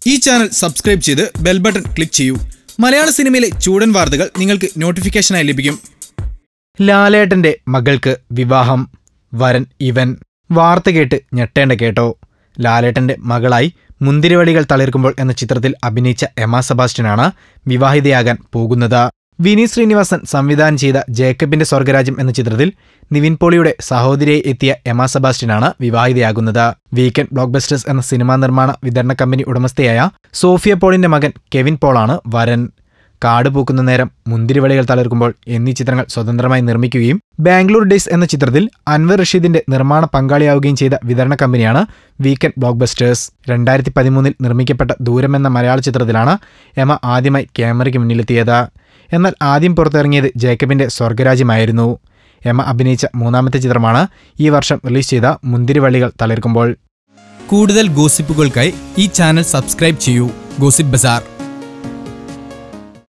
ഈ channel subscribe ചെയ്ത് bell button click ചെയ്യൂ മലയാള സിനിമയിലെ ചൂടൻ വാർത്തകൾ നിങ്ങൾക്ക് നോട്ടിഫിക്കേഷനായി ലഭിക്കും ലാലേട്ടന്റെ മകൾക്ക് വിവാഹം വരൻ ഇവൻ വാർത്ത കേട്ട് ഞെട്ടേണ്ട കേട്ടോ ലാലേട്ടന്റെ മകളായി മുന്തിരിവളികൾ തളിർക്കുമ്പോൾ എന്ന ചിത്രത്തിൽ അഭിനയിച്ച എമ സെബാസ്റ്റ്യനാണ് വിവാഹിതയാകാൻ പോകുന്നത് വിനി ശ്രീനിവാസൻ സംവിധാനം ചെയ്ത ജേക്കബിന്റെ സ്വർഗരാജ്യം എന്ന ചിത്രത്തിൽ നിവിൻ പോളിയുടെ സഹോദരിയെ എത്തിയ എമ സെബാസ്റ്റ്യനാണ് വിവാഹിതയാകുന്നത് വീക്കെൻഡ് ബ്ലോക്ക് ബസ്റ്റേഴ്സ് എന്ന സിനിമാ നിർമ്മാണ വിതരണ കമ്പനി ഉടമസ്ഥയായ സോഫിയ പോളിന്റെ മകൻ കെവിൻ പോളാണ് വരൻ കാട് പൂക്കുന്ന നേരം മുന്തിരിവളികൾ തളിർക്കുമ്പോൾ എന്നീ ചിത്രങ്ങൾ സ്വതന്ത്രമായി നിർമ്മിക്കുകയും ബാംഗ്ലൂർ ഡേയ്സ് എന്ന ചിത്രത്തിൽ അൻവർ റഷീദിന്റെ നിർമ്മാണ പങ്കാളിയാവുകയും ചെയ്ത വിതരണ കമ്പനിയാണ് വീക്കെൻഡ് ബ്ലോക്ക് ബസ്റ്റേഴ്സ് രണ്ടായിരത്തി പതിമൂന്നിൽ നിർമ്മിക്കപ്പെട്ട ദൂരം എന്ന മലയാള ചിത്രത്തിലാണ് എമ ആദ്യമായി ക്യാമറയ്ക്ക് മുന്നിലെത്തിയത് എന്നാൽ ആദ്യം പുറത്തിറങ്ങിയത് ജേക്കബിന്റെ സ്വർഗരാജ്യമായിരുന്നു എമ അഭിനയിച്ച മൂന്നാമത്തെ ചിത്രമാണ് ഈ വർഷം റിലീസ് ചെയ്ത മുന്തിരിവള്ളികൾ തളിർക്കുമ്പോൾ കൂടുതൽ ഗോസിപ്പുകൾക്കായി ഈ ചാനൽ സബ്സ്ക്രൈബ് ചെയ്യൂ ഗോസിപ്പ് ബസാർ